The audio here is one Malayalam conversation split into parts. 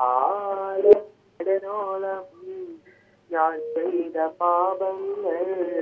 ആരോളം ഞാൻ ചെയ്ത പാപങ്ങൾ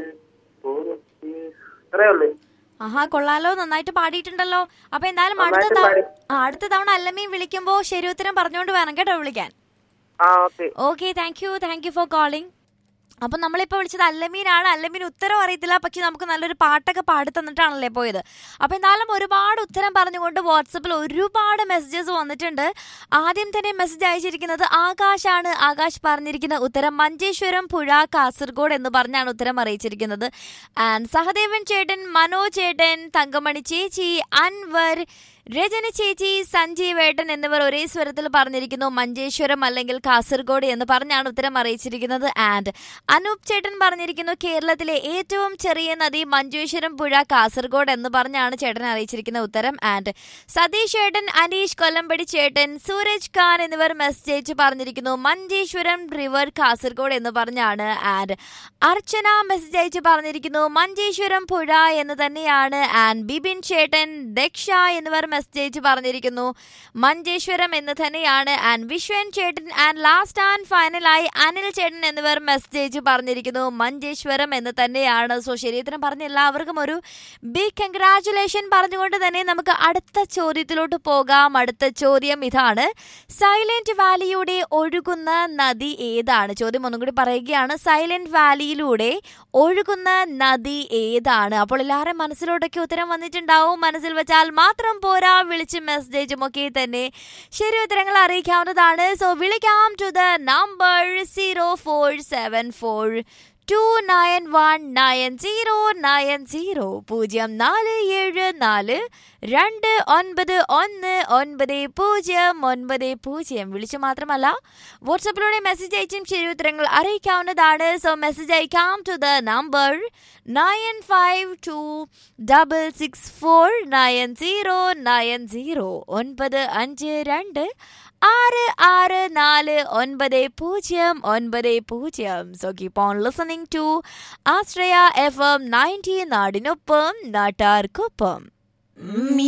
പൊറുത്തി അത്രേ ഉള്ളൂ ആഹാ കൊള്ളാലോ നന്നായിട്ട് പാടിയിട്ടുണ്ടല്ലോ അപ്പൊ എന്തായാലും അടുത്ത നന്നായിട്ട് തവണ പാടി. ആ, അടുത്ത തവണ അല്ലമ്മയും വിളിക്കുമ്പോ ശരി ഉത്തരം പറഞ്ഞുകൊണ്ട് വേണം കേട്ടോ വിളിക്കാൻ ആ okay okay thank you thank you for calling അപ്പൊ നമ്മളിപ്പോ വിളിച്ചത് അല്ലമീനാണ് അല്ലമീൻ ഉത്തരം അറിയത്തില്ല പക്ഷെ നമുക്ക് നല്ലൊരു പാട്ടൊക്കെ പാടി തന്നിട്ടാണല്ലേ പോയത് അപ്പൊ എന്തായാലും ഒരുപാട് ഉത്തരം പറഞ്ഞുകൊണ്ട് വാട്സപ്പിൽ ഒരുപാട് മെസ്സേജസ് വന്നിട്ടുണ്ട് ആദ്യം തന്നെ മെസ്സേജ് അയച്ചിരിക്കുന്നത് ആകാശാണ് ആകാശ് പറഞ്ഞിരിക്കുന്ന ഉത്തരം മഞ്ചേശ്വരം പുഴ കാസർഗോഡ് എന്ന് പറഞ്ഞാണ് ഉത്തരം അറിയിച്ചിരിക്കുന്നത് ആൻഡ് സഹദേവൻ ചേട്ടൻ മനോജ് ചേട്ടൻ തങ്കമണി ചേച്ചി അൻവർ രജന ചേച്ചി സഞ്ജീവ് ഏട്ടൻ എന്നിവർ ഒരേ സ്വരത്തിൽ പറഞ്ഞിരിക്കുന്നു മഞ്ചേശ്വരം അല്ലെങ്കിൽ കാസർഗോഡ് എന്ന് പറഞ്ഞാണ് ഉത്തരം അറിയിച്ചിരിക്കുന്നത് ആൻഡ് അനൂപ് ചേട്ടൻ പറഞ്ഞിരിക്കുന്നു കേരളത്തിലെ ഏറ്റവും ചെറിയ നദി മഞ്ചേശ്വരം പുഴ കാസർഗോഡ് എന്ന് പറഞ്ഞാണ് ചേട്ടൻ അറിയിച്ചിരിക്കുന്ന ഉത്തരം ആൻഡ് സതീഷ് ചേട്ടൻ അനീഷ് കൊല്ലമ്പടി ചേട്ടൻ സൂരജ് ഖാൻ എന്നിവർ മെസ്സേജ് അയച്ച് പറഞ്ഞിരിക്കുന്നു മഞ്ചേശ്വരം റിവർ കാസർഗോഡ് എന്ന് പറഞ്ഞാണ് ആൻഡ് അർച്ചന മെസ്സേജ് അയച്ച് പറഞ്ഞിരിക്കുന്നു മഞ്ചേശ്വരം പുഴ എന്ന് തന്നെയാണ് ആൻഡ് ബിബിൻ ചേട്ടൻ ദക്ഷ എന്നിവർ മെസ്സേജ് അയച്ച് പറഞ്ഞിരിക്കുന്നു മഞ്ചേശ്വരം എന്ന് തന്നെയാണ് ആൻഡ് വിശ്വൻ ചേട്ടൻ ആൻഡ് ലാസ്റ്റ് ആൻഡ് ഫൈനലായി അനിൽ ചേട്ടൻ എന്നിവർ മെസ്സേജ് അയച്ച് പറഞ്ഞിരിക്കുന്നു മഞ്ചേശ്വരം എന്ന് തന്നെയാണ് സോ ശരീരത്തിന് പറഞ്ഞ എല്ലാവർക്കും ഒരു ബിഗ് കൺഗ്രാറ്റുലേഷൻ പറഞ്ഞുകൊണ്ട് തന്നെ നമുക്ക് അടുത്ത ചോദ്യത്തിലോട്ട് പോകാം അടുത്ത ചോദ്യം ഇതാണ് സൈലന്റ് വാലിയുടെ ഒഴുകുന്ന നദി ഏതാണ് ചോദ്യം ഒന്നും കൂടി പറയുകയാണ് സൈലന്റ് വാലിയിലൂടെ ഒഴുകുന്ന നദി ഏതാണ് അപ്പോൾ എല്ലാവരും മനസ്സിലോട്ടൊക്കെ ഉത്തരം വന്നിട്ടുണ്ടാവും മനസ്സിൽ വെച്ചാൽ മാത്രം പോരാ വിളിച്ച് മെസ്സേജും ഒക്കെ തന്നെ ശരി ഉത്തരങ്ങൾ അറിയിക്കാവുന്നതാണ് സോ വിളിക്കാം to the number zero four seven four two nine one nine zero nine zero പൂജ്യം നാല് ഏഴ് നാല് രണ്ട് ഒൻപത് ഒന്ന് ഒൻപത് പൂജ്യം ഒൻപത് പൂജ്യം വിളിച്ചു മാത്രമല്ല വാട്സപ്പിലൂടെ മെസ്സേജ് അയച്ചും ശരി ഉത്തരങ്ങൾ അറിയിക്കാവുന്നതാണ് സോ മെസ്സേജ് അയക്കാം to the number nine five two double six four nine zero nine zero ഒൻപത് അഞ്ച് രണ്ട് ആറ് ആറ് നാല് ഒൻപത് പൂജ്യം ഒൻപത് പൂജ്യം so keep on listening to Ashraya F M ninety നാടിനൊപ്പം നാട്ടാർക്കൊപ്പം